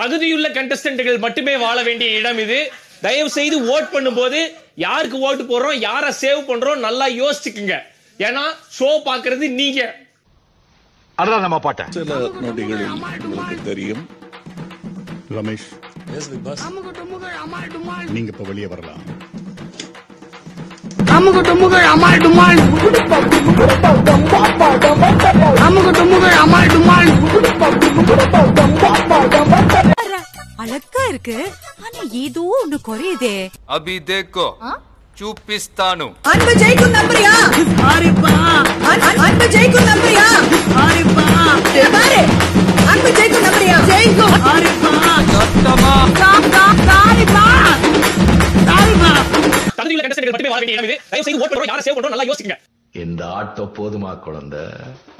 தகுதியுள்ள கண்டஸ்டன்ட்கள் மட்டுமே வாழ வேண்டிய இடம் இது தயவு செய்து ஓட் பண்ணும்போது யாருக்கு ஓட்டு போடுறோம் யாரை சேவ் பண்றோம் நல்லா யோசிச்சுக்குங்க ஏன்னா ஷோ பாக்குறது நீங்க அதான் நம்ம பாட்டேன் சில நொடிகளில் உங்களுக்கு தெரியும் ரமேஷ் நீங்க இப்ப வெளியே வரலாம் அமுகு டுமுகு அமால் டுமால் அமுகு டுமுகு அமால் டுமால் அழகா இருக்கு ஆனா ஏதோ ஒண்ணு குறையுதே అభి దేకో చూపిస్తాను அன்பு ஜெயிக்கும் நம்புறியா ஆரிப்பா அன்பு ஜெயிக்கும் நம்புறியா ஆரிப்பா பாரு அன்பு ஜெயிக்கும் நம்புறியா ஜெயிக்கும் ஆரிப்பா సత్తమా சாரிப்பா சாரிப்பா தகுதியுள்ள கண்டஸ்டன்ட்கள் மட்டுமே வாழ வேண்டிய இடம் இது தயவு செய்து ஓட் பண்றோம் யாரை சேவ் பண்றோம் நல்லா யோசிச்சுங்க இந்த ஆட்டோ போதுமா குழந்தை